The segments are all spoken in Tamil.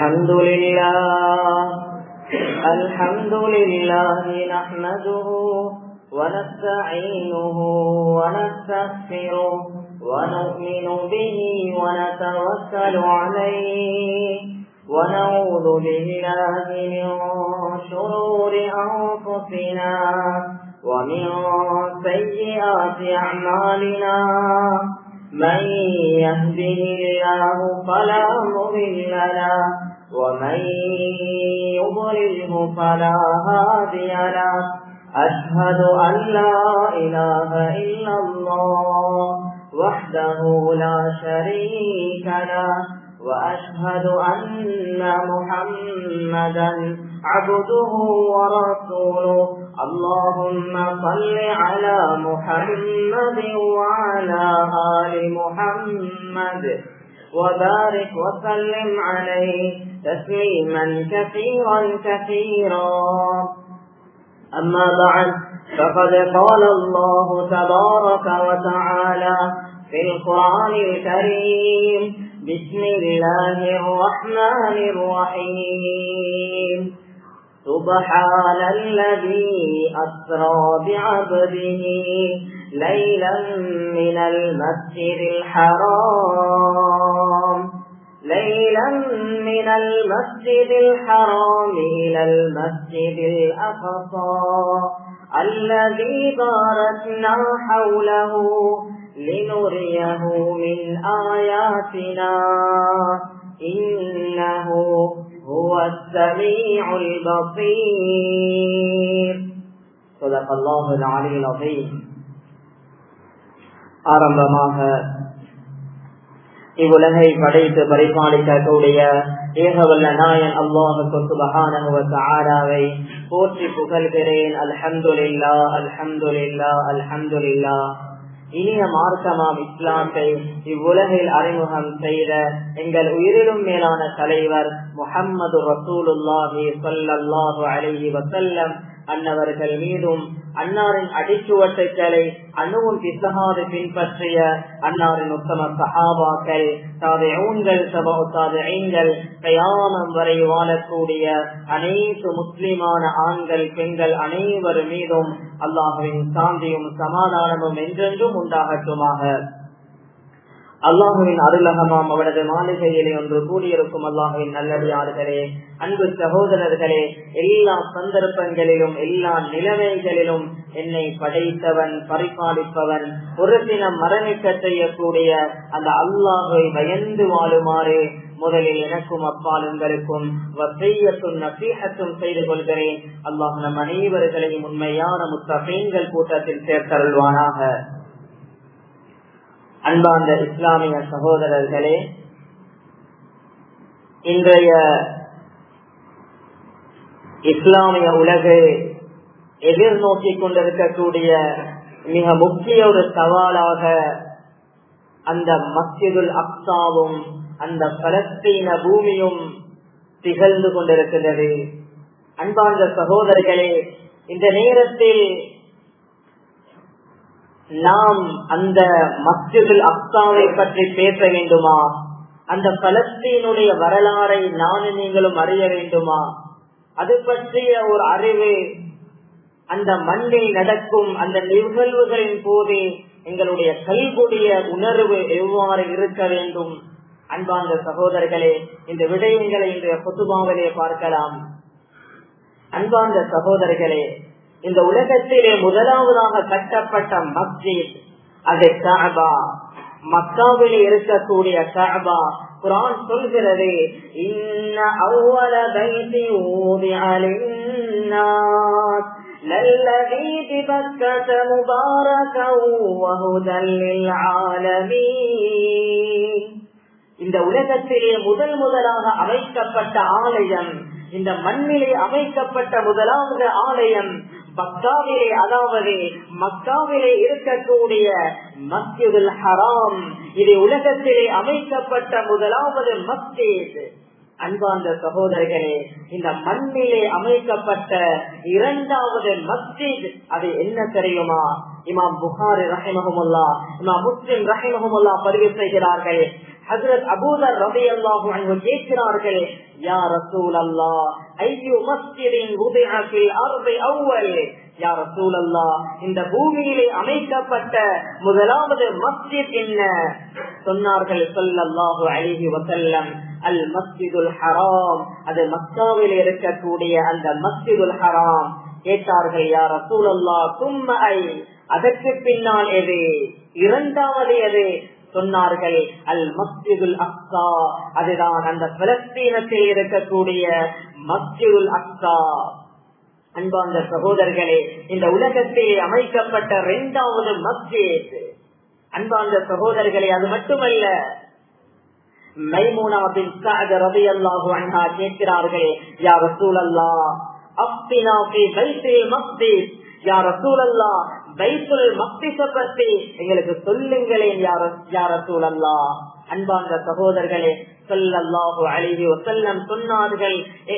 الحمد لله الحمد لله نحمده ونستعينه ونستغفره ونؤمن به ونتوكل عليه ونعوذ بالله من شرور أنفسنا ومن سيئات أعمالنا من يهده الله فلا مضل له ومن يضلله فلا هادي له أشهد أن لا إله إلا الله وحده لا شريك له وأشهد أن محمدا عبده ورسوله اللهم صل على محمد وعلى آل محمد وبارك وسلم عليه تسليما كثيرا كثيرا أما بعد فقد قال الله تبارك وتعالى في القرآن الكريم بسم الله الرحمن الرحيم سبحان الذي أسرى بعبده ليلا من المسجد الحرام ليلا من المسجد الحرام إلى المسجد الأقصى الذي باركنا حوله لنريه من آياتنا إنه هو السميع البصير صدق الله العلي العظيم ஆரம்பமாக இவ்வுலகை படைத்து பரிபாலிக்கக்கூடிய ஏகவல்ல நாயன் அல்லாஹுக்கு சுபகானகுவத்து ஆராவை போற்றி புகழ்கிறேன் அல்ஹம்துலில்லா அல்ஹம்துலில்லா அல்ஹம்துலில்லா இனிய மார்க்கமாம் இஸ்லாத்தை இவ்வுலகில் அறிமுகம் செய்த எங்கள் உயிரிலும் மேலான தலைவர் முகம்மது ரசூலுல்லாஹி சொல்லல்லாஹு அலஹி வசல்லம் அன்னவர்கள் மீதும் அன்னாரின் அடிச்சுவட்டுக்களை அணுவும் பிசகாது பின்பற்றிய அன்னாரின் உத்தம சஹாபாக்கள் தாதைகள் தாதைகள் கயாமம் வரை வாழக்கூடிய அனைத்து முஸ்லிமான ஆண்கள் பெண்கள் அனைவர் மீதும் அல்லாஹுவின் சாந்தியும் சமாதானமும் என்றென்றும் உண்டாகட்டுமாக அல்லாஹுவின் அருளகமாம் அவரது மாளிகையிலே ஒன்று கூடியிருக்கும் அல்லாஹுவின் நல்லடியார்களே அன்பு சகோதரர்களே எல்லா சந்தர்ப்பங்களிலும் எல்லா நிலைமைகளிலும் என்னை படைத்தவன் பரிபாலிப்பவன் ஒரு தினம் மரணிக்க செய்யக்கூடிய அந்த அல்லாஹை பயந்து வாழுமாறு முதலில் எனக்கும் அப்பாலுங்களுக்கும் வசையத்தும் நசீகத்தும் செய்து கொள்கிறேன் அல்லாஹ் நம் அனைவர்களையும் உண்மையான முத்தகங்கள் கூட்டத்தில் சேர்த்தருள்வானாக அன்பார்ந்த இஸ்லாமிய சகோதரர்களே இன்றைய இஸ்லாமிய உலகு எதிர்நோக்கி கொண்டிருக்கக்கூடிய மிக முக்கிய ஒரு சவாலாக அந்த மஸ்ஜிதுல் அக்சாவும் அந்த பலஸ்தீன பூமியும் திகழ்ந்து கொண்டிருக்கின்றது அன்பார்ந்த சகோதரர்களே இந்த நேரத்தில் நாம் அந்த மஸ்ஜிதுல் அக்சாவை பற்றி பேச வேண்டுமா அந்த பலஸ்தீனுடைய வரலாறை நானும் நீங்களும் அறிய வேண்டுமா அது பற்றிய ஒரு அறிவு அந்த மண்ணில் நடக்கும் அந்த நிகழ்வுகளின் போது எங்களுடைய கல்குடைய உணர்வு எவ்வாறு இருக்க வேண்டும் அன்பார்ந்த சகோதரர்களே இந்த விடயங்களை இன்றைய பொதுவாகவே பார்க்கலாம் அன்பார்ந்த சகோதரர்களே இந்த உலகத்திலே முதலாவதாக கட்டப்பட்ட மஸ்ஜித் அது காபா மக்காவில் இருக்கக்கூடிய காபா குரான் சொல்கிறது இன்ன அவ்வள பைத்தி ஊதி அலின்னாஸ் للذي ببكة مباركا وهدى للعالمين இந்த உலகத்திலே முதல் முதலாக அமைக்கப்பட்ட ஆலயம் இந்த மண்ணிலே அமைக்கப்பட்ட முதலாவது ஆலயம் மக்காவிலே அதாவது மக்காவிலே இருக்கக்கூடிய மஸ்ஜிதுல் ஹராம் இது உலகத்திலே அமைக்கப்பட்ட முதலாவது மஸ்ஜித் அன்பார்ந்த சகோதரர்களே இந்த மண்ணிலே அமைக்கப்பட்ட இரண்டாவது மஸ்ஜித் அது என்ன தெரியுமா இமாம் புகாரி ரஹிமஹமுல்லா இமாம் முஸ்லிம் ரஹிமஹமுல்லா பதிவு செய்கிறார்கள் ஹசரத் அபூதர் ரபி அல்லாஹு அன்பு கேட்கிறார்கள் யா ரசூல் அல்லா ஐயோ மஸ்ஜிதின் உதயத்தில் அறுபை அவ்வல் யா ரசூல் அல்லா இந்த பூமியிலே அமைக்கப்பட்ட முதலாவது மஸ்ஜித் என்ன சொன்னார்கள் சொல்லல்லாஹு அழகி வசல்லம் அல் மஸ்ஜிதுல் ஹராம் அது மக்காவில் இருக்கக்கூடிய அந்த மஸ்ஜிதுல் ஹராம் கேட்டார்கள் யா ரசூல் அல்லா தும்மை அதற்கு பின்னால் எது இரண்டாவது எது சொன்னார்கள் அல் மஸ்ஜிதுல் அக்ஸா அதுதான் அந்த பலஸ்தீனத்தில் இருக்கக்கூடிய மஸ்ஜிதுல் அக்ஸா அன்பார்ந்த சகோதரர்களே இந்த உலகத்தில் அமைக்கப்பட்ட இரண்டாவது மஸ்ஜித் அன்பார்ந்த சகோதரர்களே அது மட்டுமல்ல மைமூனா பின் சஅத் ரலியல்லாஹு அன்ஹா கேட்கிறார்கள் யா ரசூலல்லாஹ் அஃபினா ஃபீ பைத்தில் மஸ்ஜித் யா ரசூலல்லாஹ் பைத்துல் மக்திஸ பத்தி எங்களுக்கு சொல்லுங்களேன் யார யார சூழல்லா அன்பார்ந்த சகோதரர்களே சொல்லல்லாஹு அழகி வசல்லம் சொன்னார்கள்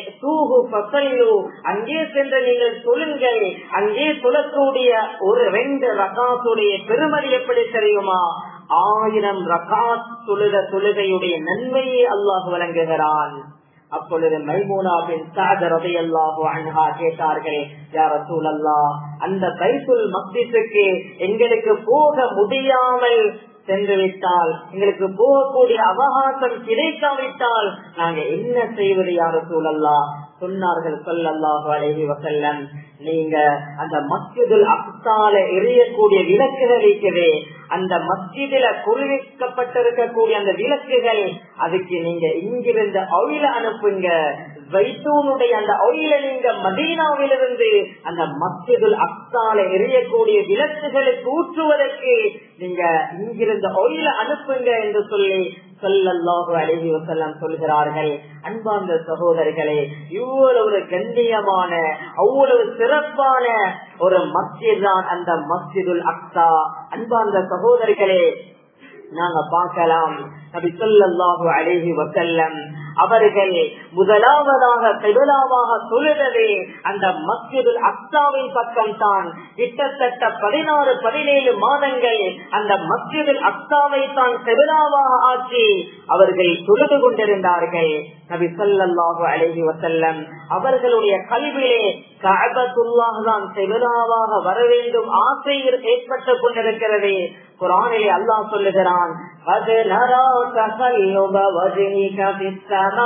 அங்கே சென்று நீங்கள் சொல்லுங்கள் அங்கே சொல்லக்கூடிய ஒரு ரெண்டு ரகாத்துடைய பெருமதி எப்படி தெரியுமா ஆயிரம் ரகாத் தொழுத தொழுகையுடைய நன்மையை அல்லாஹ் வழங்குகிறான் அப்பொழுது மைமூனா பின் சாதரதை அல்லாஹோ அன்ஹா கேட்டார்கள் யார சூழல்லா அந்த பைத்துல் மக்திசுக்கு எங்களுக்கு போக முடியாமல் சென்று விட்டால் எங்களுக்கு போகக்கூடிய அவகாசம் கிடைக்காவிட்டால் நாங்க என்ன செய்வது யார சூழல்லா சொன்னார்கள் சொல்லல்லாஹு அழகி வசல்லம் நீங்க அந்த மஸ்ஜிதுல் அக்சால எரியக்கூடிய விளக்குகள் இருக்கிறே அந்த மஸ்ஜிதில குளிர்விக்கப்பட்டிருக்கக்கூடிய அந்த விளக்குகள் அதுக்கு நீங்க இங்கிருந்து அவில அனுப்புங்க வைத்தூனுடைய அந்த ஒயில நீங்க மதீனாவிலிருந்து அந்த மஸ்ஜிதுல் அக்சால எரியக்கூடிய விளக்குகளுக்கு ஊற்றுவதற்கு நீங்க இங்கிருந்து ஒயில அனுப்புங்க என்று சொல்லி சொல்லல்லாஹு அழகி வசல்லாம் சொல்கிறார்கள் அன்பார்ந்த சகோதரர்களே இவ்வளவு ஒரு கண்ணியமான அவ்வளவு சிறப்பான ஒரு மஸ்ஜித் தான் அந்த மஸ்ஜிதுல் அக்ஸா அன்பார்ந்த சகோதரிகளே நாங்க பார்க்கலாம் நபி சொல்லல்லாஹு அழகி வசல்லம் அவர்கள் முதலாவதாக பெருளாவாக சொல்லுறது அந்த மஸ்ஜிதுல் அக்சாவின் பக்கம் தான் கிட்டத்தட்ட பதினாறு பதினேழு மாதங்கள் அந்த மஸ்ஜிதுல் அக்சாவை தான் பெருளாவாக ஆக்கி அவர்கள் தொழுது கொண்டிருந்தார்கள் நபி சொல்லல்லாஹு அழகி வசல்லம் அவர்களுடைய கல்வியிலே கஅபத்துல்லாஹ் தான் செவிலாவாக வர வேண்டும் ஆசை ஏற்பட்டுக் கொண்டிருக்கிறது குரானிலே அல்லாஹ் சொல்லுகிறான் அது நரா தகல்லுப வஜினிக பிஸ்ஸமா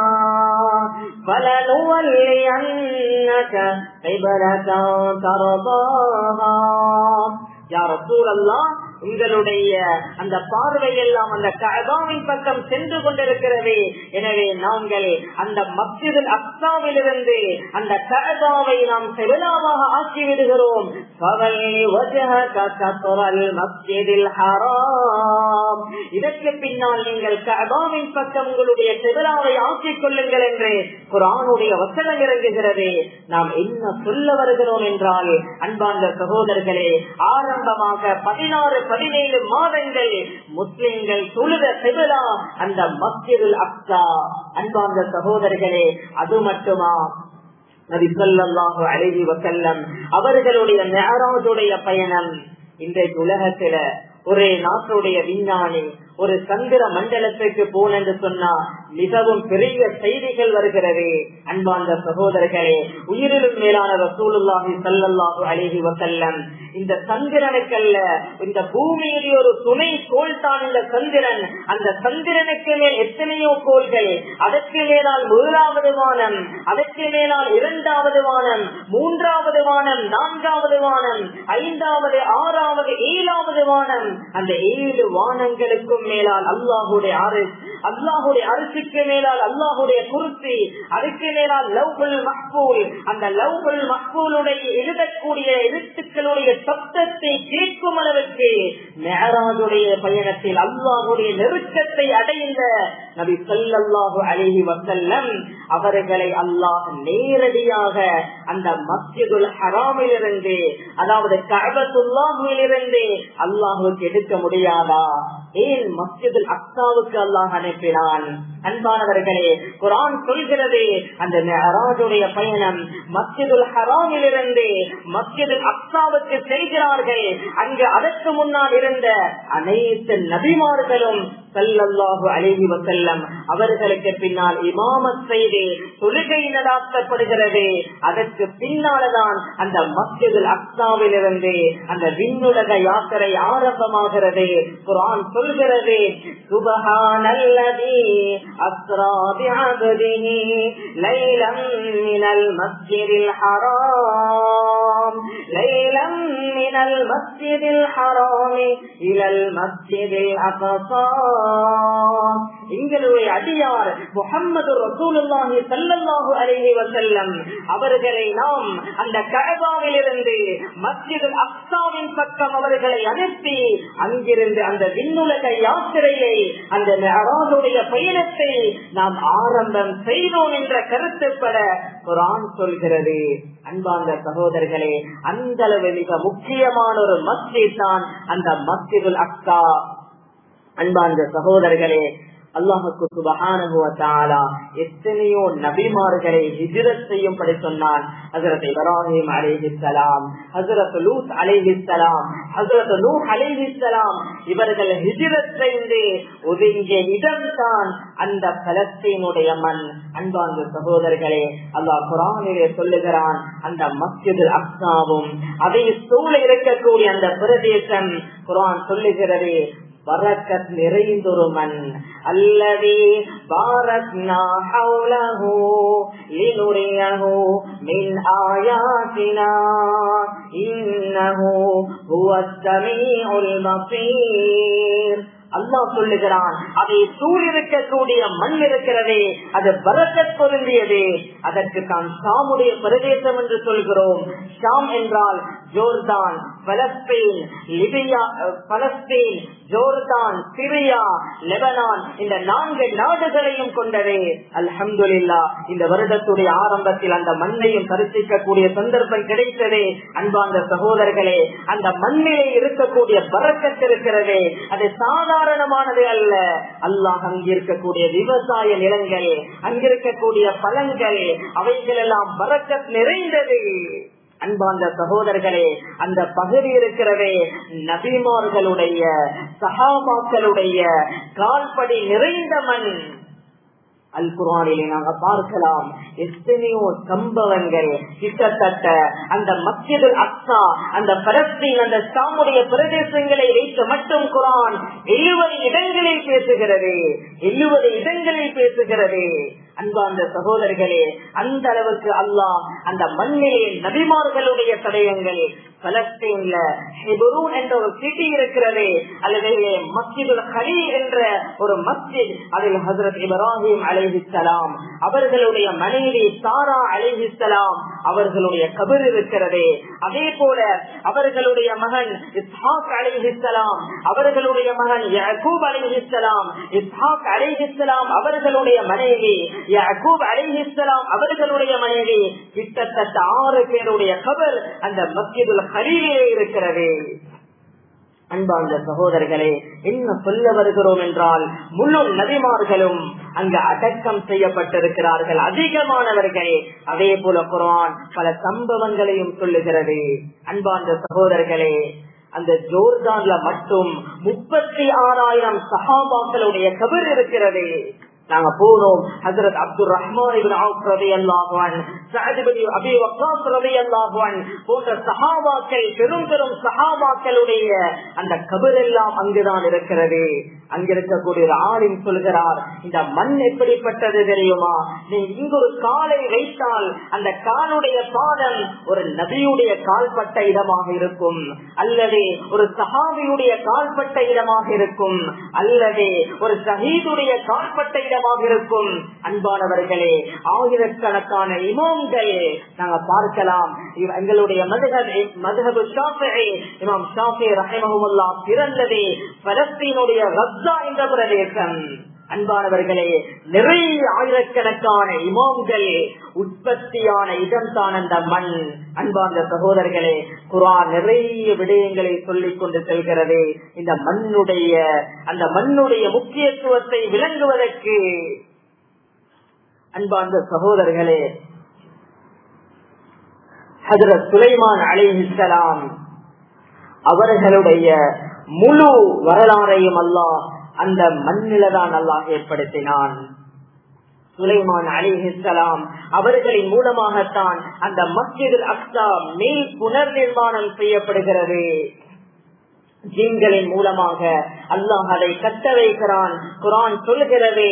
فلنولينك قبلة ترضاها யார் சூழல்லாம் உங்களுடைய அந்த பார்வையெல்லாம் அந்த கழகாவின் பக்கம் சென்று கொண்டிருக்கிறது எனவே நாங்கள் அந்த மஸ்ஜிதில் அக்சாவிலிருந்து அந்த கழகாவை நாம் செவிலாவாக ஆக்கி விடுகிறோம் இதற்கு பின்னால் நீங்கள் கழகாவின் பக்கம் உங்களுடைய செவிலாவை ஆக்கிக் கொள்ளுங்கள் என்று குரானுடைய வசனம் இறங்குகிறது நாம் என்ன சொல்ல வருகிறோம் என்றால் அன்பார்ந்த சகோதரர்களே ஆரம்பமாக பதினாறு பதினேழு மாதங்கள் முஸ்லிம்கள் தொழுத செவிலா அந்த மஸ்ஜிதுல் அக்ஸா அன்பார்ந்த சகோதரர்களே அது மட்டுமா நபி சொல்லல்லாஹு அழகி வசல்லம் அவர்களுடைய மேராஜுடைய பயணம் இன்றைக்கு உலகத்தில ஒரே நாட்டுடைய விஞ்ஞானி ஒரு சந்திர மண்டலத்துக்கு போனென்று சொன்னா மிகவும் பெரிய செய்திகள் வருகிறது அன்பார்ந்த சகோதரர்களே உயிரிலும் மேலான ரசூலுல்லாஹி சல்லல்லாஹு அலைஹி வசல்லம் இந்த சந்திரனுக்கல்ல இந்த பூமியிலே ஒரு துணை கோள் தான் இந்த சந்திரன் அந்த சந்திரனுக்கு மேல் எத்தனையோ கோள்கள் அதற்கு மேலால் முதலாவது வானம் அதற்கு மேலால் இரண்டாவது வானம் மூன்றாவது வானம் நான்காவது வானம் ஐந்தாவது ஆறாவது ஏழாவது வானம் அந்த ஏழு வானங்களுக்கும் மேலால் அல்லாஹுடைய அரு அல்லாஹுடைய அரிசிக்கு மேலால் அல்லாஹுடைய குருத்தி அதுக்கு மேலால் லவ்புல் மக்பூல் அந்த லவ்புல் மக்பூலுடைய எழுதக்கூடிய எழுத்துக்களுடைய சப்தத்தை கேட்கும் அளவுக்கு மேராஜுடைய பயணத்தில் அல்லாஹுடைய நெருக்கத்தை அடைந்த நபி சொல்லல்லாஹு அழகி வசல்லம் அவர்களை அல்லாஹ் நேரடியாக அந்த மஸ்ஜிதுல் ஹராமிலிருந்து அதாவது கழபத்துல்லாஹிலிருந்து அல்லாஹுக்கு எடுக்க முடியாதா ஏன் மஸ்ஜிதுல் அக்சாவுக்கு அல்லாஹ் அனுப்பினான் அன்பானவர்களே குரான் சொல்கிறது அந்த மெஹராஜுடைய பயணம் மஸ்ஜிதுல் ஹராமிலிருந்து மஸ்ஜிதுல் அக்சாவுக்கு செல்கிறார்கள் அங்கு அதற்கு முன்னால் இருந்த அனைத்து நபிமார்களும் சல்லல்லாஹு அலைஹி வசல்லம் அவர்களுக்கு பின்னால் இமாமத் செய்து தொழுகை நடாத்தப்படுகிறது அதற்கு பின்னால்தான் அந்த மஸ்ஜிதுல் அக்சாவிலிருந்து அந்த விண்ணுலக யாத்திரை ஆரம்பமாகிறது குரான் சொல்கிறது சுபஹானல்லதி அஸ்ரா பிஅப்திஹி லைலம் மினல் மஸ்ஜிதில் ஹராம் லைலம் மினல் மஸ்ஜிதில் ஹராம் இலல் மஸ்ஜிதில் அக்ஸா எங்களுடைய அடியார் முகம்மது ரசூலுல்லாஹி ஸல்லல்லாஹு அலைஹி வஸல்லம் அவர்களை நாம் அந்த கஅபாவிலிருந்து மஸ்ஜிதுல் அக்ஸாவின் பக்கம் அவர்களை அனுப்பி அங்கிருந்து அந்த விண்ணுலக யாத்திரையை அந்த மெஹராஜுடைய பயணத்தை நாம் ஆரம்பம் செய்தோம் என்ற கருத்துப்பட குரான் சொல்கிறது அன்பார்ந்த சகோதரர்களே அந்த அளவு மிக முக்கியமான ஒரு மஸ்ஜித் தான் அந்த மஸ்ஜிதுல் அக்ஸா அன்பார்ந்த சகோதரர்களே அல்லாஹுக்கு சுபகானுவத்தாலா எத்தனையோ நபிமார்களை ஹிஜ்ரத் செய்யும்படி சொன்னான் ஹசரத் இப்ராஹிம் அலிஹிஸ்லாம் ஹசரத் லூத் அலிஹிஸ்லாம் ஹசரத் லூ அலிஹிஸ்லாம் இவர்கள் ஹிஜ்ரத் செய்து ஒதுங்கிய இடம்தான் அந்த பலஸ்தீனுடைய மண் அன்பார்ந்த சகோதரர்களே அல்லாஹ் குரானிலே சொல்லுகிறான் அந்த மஸ்ஜிது அக்ஸாவும் அதை சூழ இருக்கக்கூடிய அந்த பிரதேசம் குரான் சொல்லுகிறது பரக்கத் நிறைந்தொரு மண் அல்லது பாரத்னா ஹவுலஹு லினுரியஹு மின் ஆயாத்தினா இன்னஹு ஹுவஸ் ஸமீஉல் பஸீர் அல்லாஹ் சொல்லுகிறான் அதை சூழிருக்கக்கூடிய மண் இருக்கிறதே அது பரக்கத் பொருந்தியது அதற்கு தான் ஷாமுடைய பிரதேசம் என்று சொல்கிறோம் ஷாம் என்றால் Jordan Palestine Libya Palestine Jordan Syria Lebanon இந்த நான்கு நாடுகளையும் கொண்டது அல்ஹம்துல்லா இந்த வருடத்துடைய ஆரம்பத்தில் அந்த மண்ணையும் தரிசிக்கக்கூடிய சந்தர்ப்பம் கிடைத்தது அன்பார்ந்த சகோதரர்களே அந்த மண்ணிலே இருக்கக்கூடிய பறக்கத்து இருக்கிறது அது சாதாரணமானது அல்ல அல்லாஹ் அங்கிருக்கக்கூடிய விவசாய நிலங்கள் அங்கிருக்கக்கூடிய பழங்கள் அவைகள் எல்லாம் பறக்கத் நிறைந்தது அன்பார்ந்த சகோதரர்களே அந்த பகுதி இருக்கிறதே நபிமார்களுடைய சகாபாக்களுடைய கால்படி நிறைந்த மண் அல் குரானிலே நாங்க பார்க்கலாம் எத்தனையோ சம்பவங்கள் கிட்டத்தட்ட அந்த மஸ்ஜிது அக்ஸா அந்த பலஸ்தீன் அந்த சாமுடைய பிரதேசங்களை வைத்து மட்டும் குரான் எழுபது இடங்களில் பேசுகிறது எழுபது இடங்களில் பேசுகிறது அன்பார்ந்த சகோதரர்களே அந்த அளவுக்கு அல்லாஹ் அந்த மண்ணிலே நபிமார்களுடைய தடயங்கள் பலஸ்தீன்ல ஹெபரூன் என்ற ஒரு சிட்டி இருக்கிறது அல்லது மஸ்ஜிதுல் ஹலி என்ற ஒரு மஸ்ஜித் அதில் ஹசரத் இப்ராஹிம் அலைஹிஸ்லாம் அவர்களுடைய மனைவி சாரா அலைஹிஸ்லாம் அவர்களுடைய கபர் இருக்கிறது அதே போல அவர்களுடைய மகன் இஸ்ஹாக் அலைஹிஸ்லாம் அவர்களுடைய மகன் யகூப் அலைஹிஸ்லாம் இஸ்ஹாக் அலைஹிஸ்லாம் அவர்களுடைய மனைவி யகூப் அலைஹிஸ்லாம் அவர்களுடைய மனைவி கிட்டத்தட்ட ஆறு பேருடைய கபர் அந்த மஸ்ஜிதுல் ஹலீலே இருக்கிறது அன்பார்ந்த சகோதரர்களே என்ன சொல்ல வருகிறோம் என்றால் முழு நபிமார்களும் அங்கு அடக்கம் செய்யப்பட்டிருக்கிறார்கள் அதிகமானவர்கள் அதே போல குரான் பல சம்பவங்களையும் சொல்லுகிறது அன்பார்ந்த சகோதரர்களே அந்த ஜோர்தான்ல மட்டும் முப்பத்தி ஆறாயிரம் சகாபாக்களுடைய கபர் இருக்கிறது நாங்க போனோம் ஹசரத் அப்துல் ரஹ்மான் போன்ற சஹாபாக்கள் பெரும் பெரும் சஹாபாக்களுடைய அந்த கபர் எல்லாம் அங்குதான் இருக்கிறது அங்கிருக்கக்கூடிய ஒரு ஆளின் சொல்கிறார் இந்த மண் எப்படிப்பட்டது தெரியுமா நீ இங்கு ஒரு காலை வைத்தால் அந்த காலுடைய பாதம் ஒரு நபியுடைய கால்பட்ட இடமாக இருக்கும் அல்லது ஒரு சஹாபியுடைய கால்பட்ட இடமாக இருக்கும் அல்லது ஒரு ஷஹீதுடைய கால்பட்ட இடமாக இருக்கும் அன்பானவர்களே ஆயிரக்கணக்கான இமாம்கள் நாங்க பார்க்கலாம் எங்களுடைய மதுஹபு ஷாஃபி இமாம் ஷாஃபி ரஹிமஹுல்லா பிறந்தது பலஸ்தீனுடைய ரஸ்தா என்ற பிரதேசம் அன்பானவர்களே நிறைய ஆயிரக்கணக்கான இமாம்கள் உற்பத்தியான இடம் தான் அந்த மண் அன்பார்ந்த சகோதரர்களே குரான் நிறைய விடயங்களை சொல்லிக் கொண்டு செல்கிறது இந்த மண்ணுடைய அந்த மண்ணுடைய முக்கியத்துவத்தை விளங்குவதற்கு அன்பார்ந்த சகோதரர்களே ஹதரத் சுலைமான் அலிஹிஸ்லாம் அவர்களுடைய முழு வரலாறையும் அல்லாஹ் அந்த மண்ணில தான் அல்லாஹ் ஏற்படுத்தினான் சுலைமான் அலிஹிஸ்லாம் அவர்களின் மூலமாகத்தான் அந்த மஸ்ஜித் அக்ஸா மேல் புனர் நிர்மாணம் செய்யப்படுகிறது ஜின்களின் மூலமாக அல்லாஹ் அதை கட்ட வைக்கிறான் குரான் சொல்கிறது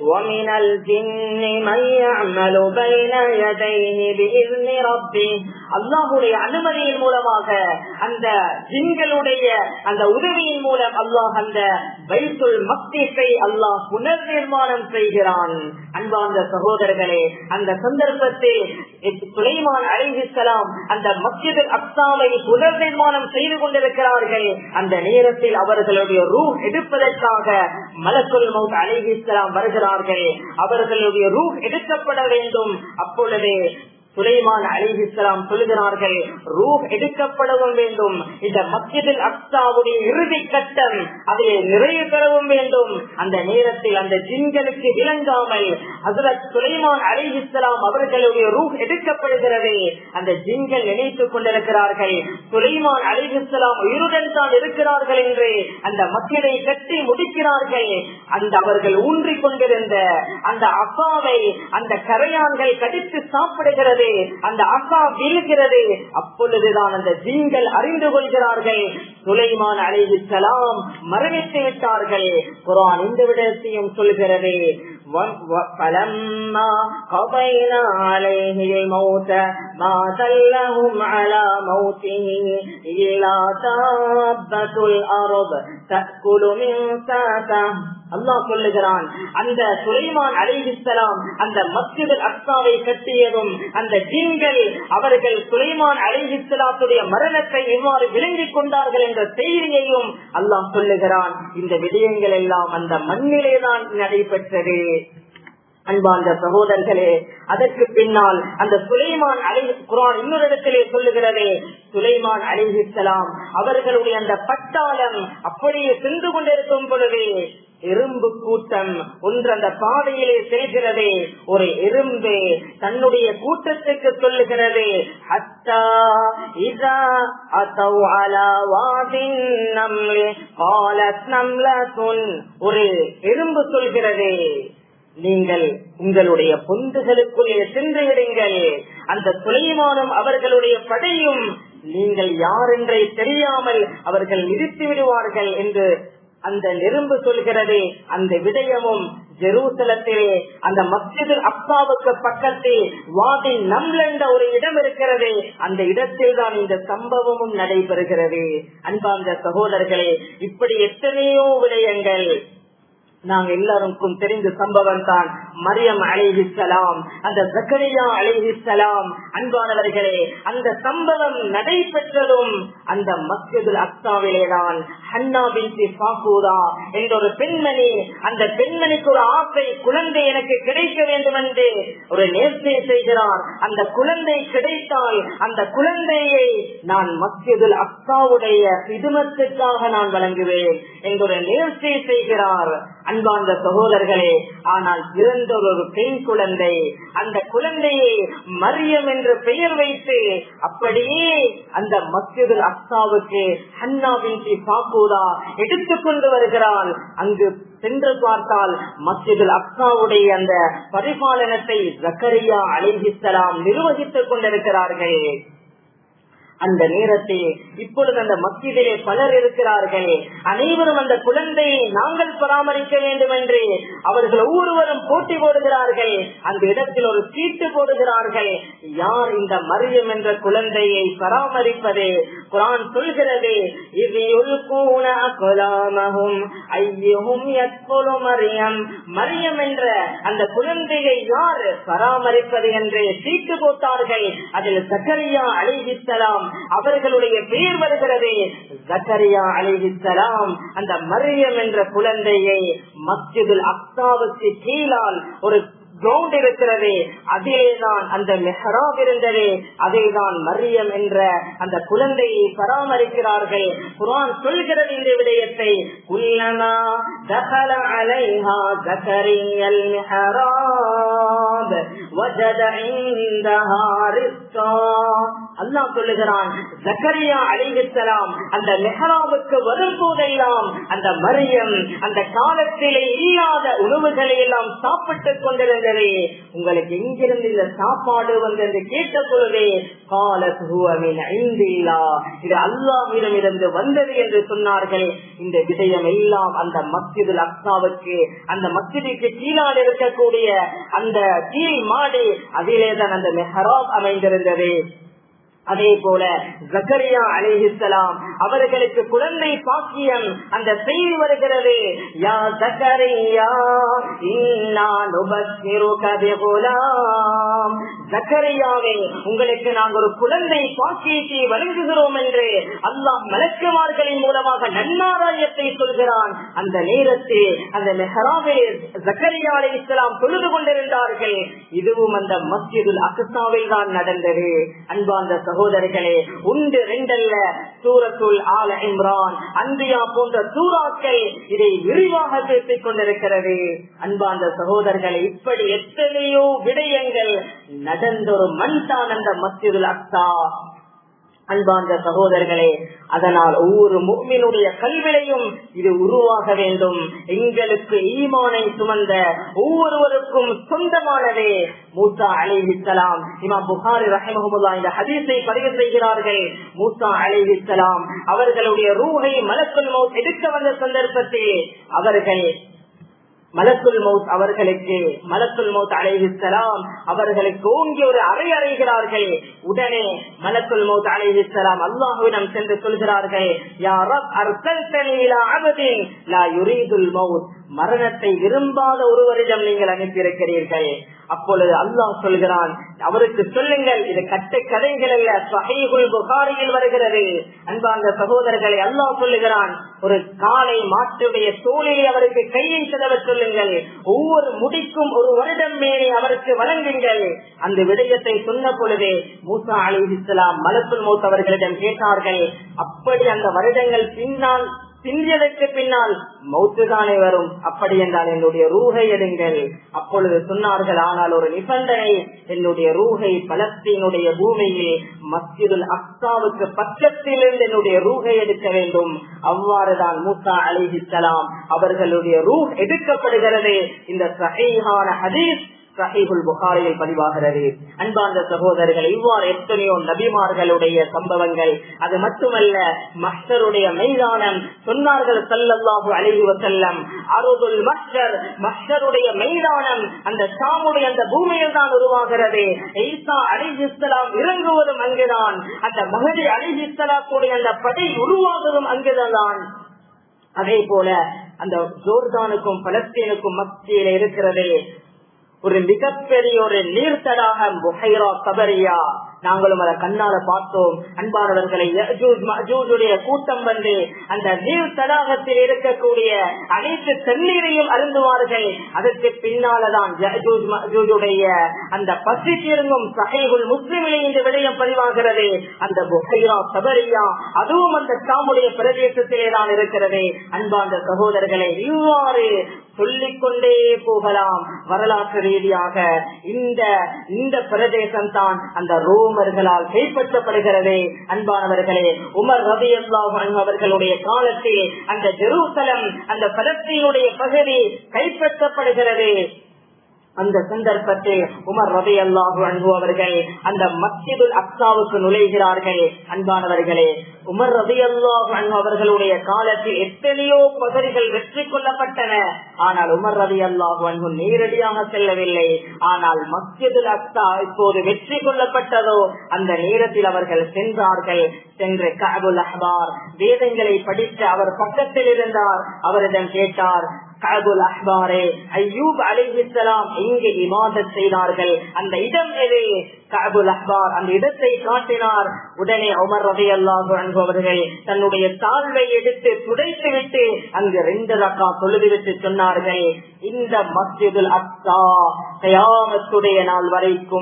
அல்லாஹுடைய அனுமதியின் மூலமாக அந்த ஜின்களுடைய அந்த உதவியின் மூலம் அல்லாஹ் அந்த வைத்துள் மக்தீஸை அல்லாஹ் புனர் நிர்மாணம் செய்கிறான் அன்பார்ந்த சகோதரர்களே அந்த சந்தர்ப்பத்தில் சுலைமான் அலிஹிஸ்லாம் அந்த மஸ்ஜித் அக்சாவை புனர் நிர்மாணம் செய்து கொண்டிருக்கிறார்கள் அந்த நேரத்தில் அவர்களுடைய ரூ எடுப்பதற்காக மலக்குல் மவுத் அலிஹிஸ்லாம் வருகிறார்கள் அவர்களுடைய ரூ எடுக்கப்பட வேண்டும் அப்பொழுது சுலைமான் அலிஹிஸ்லாம் சொல்கிறார்கள் ரூப் எடுக்கப்படவும் வேண்டும் இந்த மத்தியதில் அக்சாவுடைய இறுதி கட்டம் அதில் நிறைவு பெறவும் வேண்டும் அந்த நேரத்தில் அந்த ஜின்களுக்கு விளங்காமல் ஹசரத் சுலைமான் அலிஹிஸ்லாம் அவர்களுடைய ரூப் எடுக்கப்படுகிறது அந்த ஜின்கள் நினைத்துக் கொண்டிருக்கிறார்கள் சுலைமான் அலிஹிஸ்லாம் உயிருடன் தான் இருக்கிறார்கள் என்று அந்த மத்தியதை கட்டி முடிக்கிறார்கள் அந்த அவர்கள் ஊன்றிக் கொண்டிருந்த அந்த அப்பாவை அந்த கரையான்கள் கடித்து சாப்பிடுகிறது அந்த அக்கா வீழ்கிறது அப்பொழுதுதான் அந்த ஜீன்கள் அறிந்து கொள்கிறார்கள் சுலைமான் அலிஹிசலாம் மரணித்து விட்டார்கள் குரான் இந்த விடத்தையும் சொல்கிறது فلما قضينا عليه الموت ما دلهم على موته إلا دابة الأرض تأكل من ساته அல்லாஹ் சொல்லுகிறான் அந்த சுலைமான் அலிஹிஸ்லாம் அந்த மஸ்ஜித் அக்சாவை கட்டியதும் அந்த ஜீன்கள் அவர்கள் சுலைமான் அலிஹிஸ்லாத்துடைய மரணத்தை எவ்வாறு விளங்கிக் கொண்டார்கள் என்ற செய்தியையும் அல்லாஹ் சொல்லுகிறான் இந்த விடயங்கள் எல்லாம் அந்த மண்ணிலேதான் நடைபெற்றது அன்பார்ந்த சகோதரர்களே அதற்கு பின்னால் அந்த சுலைமான் அலி குரான் இன்னொரு இடத்திலே சொல்லுகிறது சுலைமான் அலிஹிஸ்லாம் அவர்களுடைய அந்த பட்டாளம் அப்படியே சென்று கொண்டிருக்கும் பொழுது எறும்பு கூட்டம் ஒன்று அந்த பாதையிலே செல்கிறது ஒரு எறும்பு தன்னுடைய கூட்டத்துக்கு சொல்லுகிறது ஹத்தா இதா அத்தௌ அலா வாதின் நம்லே காலத் நம்லத்துன் ஒரு எறும்பு சொல்கிறது நீங்கள் உங்களுடைய பொந்துகளுக்குள்ளே சென்று விடுங்கள் அந்த சுலைமானும் அவர்களுடைய படையும் நீங்கள் யார் என்றே தெரியாமல் அவர்கள் நிறுத்தி விடுவார்கள் என்று அந்த நெரும்பு சொல்கிறது அந்த விடயமும் ஜெருசலத்திலே அந்த மஸ்ஜிது அப்பாவுக்கு பக்கத்தில் வாதி நம்லென்ற ஒரு இடம் இருக்கிறது அந்த இடத்தில் தான் இந்த சம்பவமும் நடைபெறுகிறது அன்பார்ந்த சகோதரர்களே இப்படி எத்தனையோ விடயங்கள் நாங்க எல்லாருக்கும் தெரிந்த சம்பவம் தான் மரியம் அலிஹிசலாம் அந்த ஜக்கரியா அலிஹிசலாம் அன்பானவர்களே அந்த சம்பவம் நடைபெற்றதும் அந்த மஸ்ஜிதுல் அக்சாவிலே தான் ஹன்னா பின்சி சாக்கூதா என்ற ஒரு பெண்மணி அந்த பெண்மணிக்கு ஒரு ஆசை குழந்தை எனக்கு கிடைக்க வேண்டும் என்று ஒரு நேர்ச்சை செய்கிறார் அந்த குழந்தை கிடைத்தால் அந்த குழந்தையை நான் மஸ்ஜிதுல் அக்சாவுடைய சிதுமத்துக்காக நான் வழங்குவேன் என்ற ஒரு நேர்ச்சை செய்கிறார் அன்பார்ந்த சகோதரர்களே ஆனால் பிறந்த ஒரு பெண் குழந்தை அந்த குழந்தையை மரியம் என்று பெயர் வைத்து அப்படியே அந்த மஸ்ஜிதுல் அக்சாவுக்கு ஹன்னாவின் சாக்கூதா எடுத்துக்கொண்டு வருகிறாள் அங்கு சென்று பார்த்தால் மஸ்ஜிதுல் அக்சாவுடைய அந்த பரிபாலனத்தை ஜக்கரியா அலிஹிஸ்லாம் நிர்வகித்துக் கொண்டிருக்கிறார்கள் அந்த நேரத்தில் இப்பொழுது அந்த மத்தியிலே பலர் இருக்கிறார்கள் அனைவரும் அந்த குழந்தையை நாங்கள் பராமரிக்க வேண்டும் என்று அவர்கள் ஒவ்வொருவரும் போட்டி போடுகிறார்கள் அந்த இடத்தில் ஒரு சீட்டு போடுகிறார்கள் யார் இந்த மரியம் என்ற குழந்தையை பராமரிப்பது குரான் சொல்கிறது இது ஐயும் மரியம் மரியம் என்ற அந்த குழந்தையை யார் பராமரிப்பது என்று சீட்டு போட்டார்கள் அதில் சக்கரியா அழிவித்தலாம் அவர்களுடைய பெயர் வருகிறது ஜக்கரியா அலிஹிசலாம் அந்த மரியம் என்ற குழந்தையை மஸ்ஜிதுல் அக்சாவுக்கு கீழால் ஒரு கிரவுண்ட் இருக்கிறது அதிலேதான் அந்த மெஹராப் இருந்தது அதேதான் மரியம் என்ற அந்த குழந்தையை பராமரிக்கிறார்கள் குரான் சொல்கிறது இந்த விடயத்தை குல்லனா தகல அலைஹா ஜக்கரியல் மெஹராப் وجد عندها رزقا அல்லாஹ் சொல்லுகிறான் ஜக்கரியா அலைஹிஸ்ஸலாம் அந்த மெஹராவுக்கு வரும் போதெல்லாம் அந்த மரியம் அந்த காலத்திலே இல்லாத உணவுகளை எல்லாம் சாப்பிட்டுக் கொண்டிருந்தது உங்களுக்கு எங்கிருந்து இந்த சாப்பாடு வந்தது கேட்ட பொழுதே காலத்துவமின் ஐந்தில்லா இது அல்லாஹ்விடம் இருந்து வந்தது என்று சொன்னார்கள் இந்த விஷயம் எல்லாம் அந்த மஸ்ஜிதுல் அக்சாவுக்கு அந்த மஸ்ஜிதுக்கு கீழால் இருக்கக்கூடிய அந்த கீழ் மாடு அதிலே தான் அந்த மெஹராப் அமைந்திருந்தது அதே போல ஜக்கரியா அலிஹிஸ்லாம் அவர்களுக்கு குழந்தை பாக்கியம் அந்த செய்தி வருகிறது யா ஜக்கரியா இன்னா நுபஸ்ஸிருக பிகுலாம் ஜக்கரியாவே உங்களுக்கு நாங்கள் ஒரு குழந்தை பாக்கியத்தை வழங்குகிறோம் என்று அல்லாஹ் மலக்குமார்களின் மூலமாக நன்னாராயத்தை சொல்கிறான் அந்த நேரத்தில் அந்த மெஹராவிலே ஜக்கரியா அலி இஸ்லாம் தொழுது கொண்டிருந்தார்கள் இதுவும் அந்த மஸ்ஜிதுல் அக்சாவில் தான் நடந்தது அன்பார்ந்த சகோதரர்களே உண்டு ரெண்டல்ல சூரத்துல் ஆல இம்ரான் அன்பியா போன்ற சூறாக்கள் இதை விரிவாக பேசிக் கொண்டிருக்கிறது அன்பார்ந்த சகோதரர்களே இப்படி எத்தனையோ விடயங்கள் நடந்த ஒரு மண் தான் அந்த மஸ்ஜிதுல் அக்சா அன்பார்ந்த சகோதரர்களே அதனால் ஒவ்வொரு முக்மினுடைய கல்விலையும் இது உருவாக வேண்டும் எங்களுக்கு ஈமானை சுமந்த ஒவ்வொருவருக்கும் சொந்தமானதே மூசா அலிஹிசலாம் இமாம் புகாரி ரஹிமஹமுல்லா இந்த ஹதீஸை பதிவு செய்கிறார்கள் மூசா அலிஹிசலாம் அவர்களுடைய ரூஹை மலக்குல் மௌத் எடுக்க வந்த சந்தர்ப்பத்தில் அவர்கள் மலக்குல் மவுத் அவர்களுக்கு மலக்குல் மவுத் அலைஹிஸ்லாம் அவர்களுக்கு ஓங்கி ஒரு அறை அறைகிறார்கள் உடனே மலக்குல் மவுத் அலைஹிஸ்லாம் அல்லாஹுவிடம் சென்று சொல்கிறார்கள் மரணத்தை விரும்பாத ஒருவரிடம் நீங்கள் அனுப்பியிருக்கிறீர்கள் அப்பொழுது அல்லாஹ் சொல்கிறான் அவருக்கு சொல்லுங்கள் இது கட்ட கதைகள் அல்ல சஹீகுல் புகாரியில் வருகிறது அன்பார்ந்த சகோதரர்களை அல்லாஹ் சொல்லுகிறான் ஒரு காலை மாட்டுடைய தோளிலே அவருக்கு கையை செலவ சொல்லுங்கள் ஒவ்வொரு முடிக்கும் ஒரு வருடம் மேலே அவருக்கு வழங்குங்கள் அந்த விடயத்தை சொன்ன பொழுதே மூசா அலி இஸ்லாம் மலக்குல் மௌத் அவர்களிடம் கேட்டார்கள் அப்படி அந்த வருடங்கள் பின்னால் பிந்தியதற்கு பின்னால் மௌத்து தானே வரும் அப்படி என்றால் என்னுடைய ரூகை எடுங்கள் அப்பொழுது சொன்னார்கள் ஆனால் ஒரு நிபந்தனை என்னுடைய ரூகை பலஸ்தீனுடைய பூமியில் மஸ்ஜிதுல் அக்சாவுக்கு பக்கத்திலிருந்து என்னுடைய ரூகை எடுக்க வேண்டும் அவ்வாறுதான் மூசா அலிஹிசலாம் அவர்களுடைய ரூஹ் எடுக்கப்படுகிறது இந்த சகையான ஹதீஸ் சஹீபுல் புகாரியில் பதிவாகிறது அன்பார்ந்த சகோதரர்கள் இவ்வாறு எத்தனையோ நபிமார்களுடைய சம்பவங்கள் அது மட்டுமல்ல மஹருடைய மைதானம் சொன்னார்கள் சல்லல்லாஹு அலைஹி வசல்லம் அருதுல் மஹர் மஹருடைய மைதானம் அந்த ஷாமுடைய அந்த பூமியில் தான் உருவாகிறது ஈசா அலிஹிஸ்லாம் இறங்குவதும் அங்குதான் அந்த மகதி அலிஹிஸ்லாத்துடைய அந்த படை உருவாகுவதும் அங்குதான் அதே போல அந்த ஜோர்தானுக்கும் பலஸ்தீனுக்கும் மத்தியில இருக்கிறது ஒரு மிகப்பெரிய ஒரு நீர்த்தடாகம் புகைரா கபரியா நாங்களும் அதை கண்ணால பார்த்தோம் அன்பானவர்களை கூட்டம் வந்து அந்த நீர் தடாகத்தில் இருக்கக்கூடிய அனைத்து தண்ணீரையும் அருந்துவார்கள் அதற்கு பின்னால்தான் அந்த பசி தீர்ங்கும் சகைகுள் முஸ்லிமிலே இந்த விடயம் பதிவாகிறது அந்த புகைரா கபரியா அதுவும் அந்த சாமுடைய பிரதேசத்திலே தான் இருக்கிறது அன்பார்ந்த சகோதரர்களை இவ்வாறு சொல்லிக்கொண்டே போகலாம் வரலாற்று ரீதியாக இந்த இந்த பிரதேசம் தான் அந்த ரோமர்களால் கைப்பற்றப்படுகிறது அன்பானவர்களே உமர் ரவி அல்லாஹ் அவர்களுடைய காலத்தில் அந்த ஜெருசலம் அந்த பலஸ்தீனுடைய பகுதி கைப்பற்றப்படுகிறது அந்த சந்தர்ப்பத்தில் உமர் ரவி அல்லாஹு அன்பு அவர்கள் அந்த மஸ்ஜிதுல் அக்சாவுக்கு நுழைகிறார்கள் அன்பானவர்களே உமர் ரவி அல்லாஹு அன்பு அவர்களுடைய காலத்தில் எத்தனையோ பகுதிகள் வெற்றி கொள்ளப்பட்டன ஆனால் உமர் ரவி அல்லாஹு அன்பு நேரடியாக செல்லவில்லை ஆனால் மஸ்ஜிதுல் அக்சா இப்போது வெற்றி கொள்ளப்பட்டதோ அந்த நேரத்தில் அவர்கள் சென்றார்கள் சென்று கபுல் அஹ்பார் வேதங்களை படித்து அவர் பக்கத்தில் இருந்தார் அவரிடம் கேட்டார் கபுல் அஹ்பாரே ஐயூப் அலிஹிஸ்லாம் எங்கே இமாதத் செய்தார்கள் அந்த இடம் எது கபுல் அஹ்பார் அந்த இடத்தை காட்டினார் உடனே உமர் ரவி அல்லாஹு அன்பவர்கள் தன்னுடைய தாழ்வை எடுத்து துடைத்து விட்டு அங்கு ரெண்டு ரக்கா தொழுது விட்டு சொன்னார்கள் இந்த மஸ்ஜிதுல் அக்ஸா கயாமத்துடைய நாள் வரைக்கும்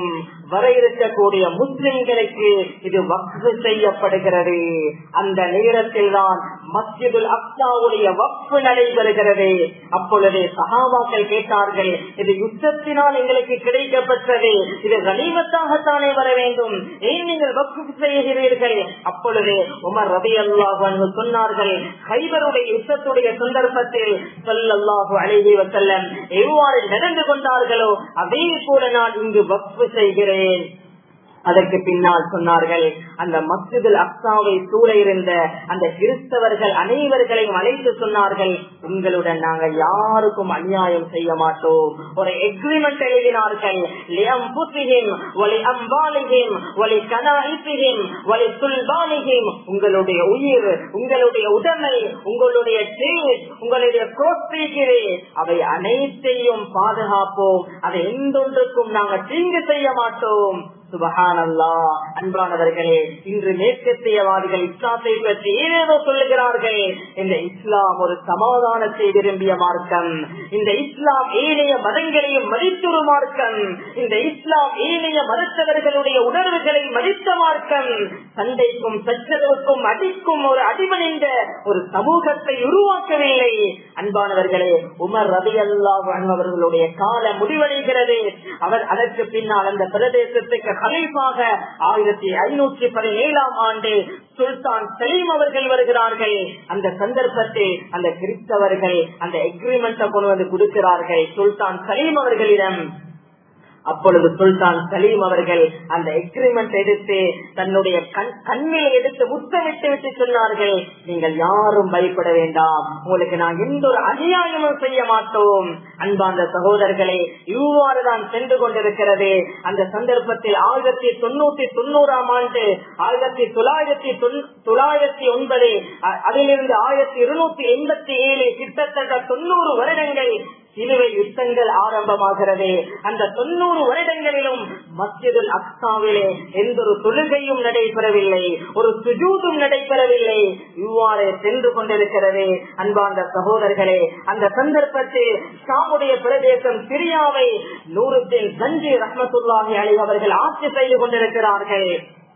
வர இருக்கக்கூடிய முஸ்லிம்களுக்கு இது வக்ஃபு செய்யப்படுகிறது அந்த நேரத்தில் தான் மஸ்ஜிதுல் அக்சாவுடைய வக்ஃபு நடைபெறுகிறது அப்பொழுது சஹாபாக்கள் கேட்டார்கள் இது யுத்தத்தினால் எங்களுக்கு கிடைக்கப்பட்டது இது கனிமத்தாகத்தானே வர வேண்டும் ஏன் நீங்கள் வக்ஃபு செய்கிறீர்கள் அப்பொழுது உமர் ரபி அல்லாஹ் சொன்னார்கள் ஹைபருடைய யுத்தத்துடைய சந்தர்ப்பத்தில் சொல்லல்லாஹு அழகி வசல்லம் எவ்வாறு நடந்து கொண்டார்களோ அதே போல நான் இங்கு வக்ஃபு செய்கிறேன் அதற்கு பின்னால் சொன்னார்கள் அந்த மஸ்ஜிதில் அக்சாவை சூழ இருந்த அந்த கிறிஸ்தவர்கள் அனைவர்களையும் அழைத்து சொன்னார்கள் உங்களுடன் நாங்கள் யாருக்கும் அநியாயம் செய்ய மாட்டோம் ஒரு எக்ரிமெண்ட் எழுதினார்கள் உங்களுடைய உயிர் உங்களுடைய உடமை உங்களுடைய உங்களுடைய அவை அனைத்தையும் பாதுகாப்போம் அதை எந்தொன்றுக்கும் நாங்கள் தீங்கு செய்ய மாட்டோம் சுபஹானல்லா அன்பானவர்களே இன்று மேற்கத்தியவாதிகள் இஸ்லாத்தை பற்றி ஏதேதோ சொல்லுகிறார்கள் இந்த இஸ்லாம் ஒரு சமாதானத்தை விரும்பிய மார்க்கம் இந்த இஸ்லாம் ஏனைய மதங்களையும் மதித்தொரு மார்க்கம் இந்த இஸ்லாம் ஏனைய மருத்துவர்களுடைய உணர்வுகளை மதித்த மார்க்கம் சண்டைக்கும் சச்சரவுக்கும் அடிக்கும் ஒரு அடிமணிந்த ஒரு சமூகத்தை உருவாக்கவில்லை அன்பானவர்களே உமர் ரவி அல்லா அவர்களுடைய கால முடிவடைகிறது அவர் அதற்கு பின்னால் அந்த பிரதேசத்துக்கு ஹலீஃபாக ஆயிரத்தி ஐநூற்றி பதினேழாம் ஆண்டு சுல்தான் சலீம் அவர்கள் வருகிறார்கள் அந்த சந்தர்ப்பத்தில் அந்த கிறிஸ்தவர்கள் அந்த எக்ரிமெண்ட்டை கொண்டு வந்து கொடுக்கிறார்கள் சுல்தான் சலீம் அவர்களிடம் அப்பொழுது சுல்தான் சலீம் அவர்கள் அந்த எக்ரிமெண்ட் எடுத்து தன்னுடைய கண்ணில் எடுத்து முத்தமிட்டு விட்டு சொன்னார்கள் நீங்கள் யாரும் பயப்பட வேண்டாம் உங்களுக்கு நான் எந்த ஒரு அநியாயமும் செய்ய மாட்டோம் அன்பாந்த சகோதரர்களே இவ்வாறுதான் சென்று கொண்டிருக்கிறது அந்த சந்தர்ப்பத்தில் ஆயிரத்தி தொண்ணூத்தி தொண்ணூறாம் ஆண்டு ஆயிரத்தி தொள்ளாயிரத்தி தொள்ளாயிரத்தி ஒன்பது அதிலிருந்து ஆயிரத்தி இருநூத்தி எண்பத்தி ஏழு கிட்டத்தட்ட தொண்ணூறு வருடங்கள் சிலுவை யுத்தங்கள் ஆரம்பமாகிறது அந்த தொண்ணூறு வருடங்களிலும் மஸ்ஜிதுல் அக்சாவிலே எந்த ஒரு தொழுகையும் நடைபெறவில்லை ஒரு சுஜூதும் நடைபெறவில்லை இவ்வாறு சென்று கொண்டிருக்கிறது அன்பார்ந்த சகோதரர்களே அந்த சந்தர்ப்பத்தில் ஷாமுடைய பிரதேசம் சிரியாவை நூறுத்தின் சஞ்சி ரஹமத்துல்லாஹி அலி அவர்கள் ஆட்சி செய்து கொண்டிருக்கிறார்கள்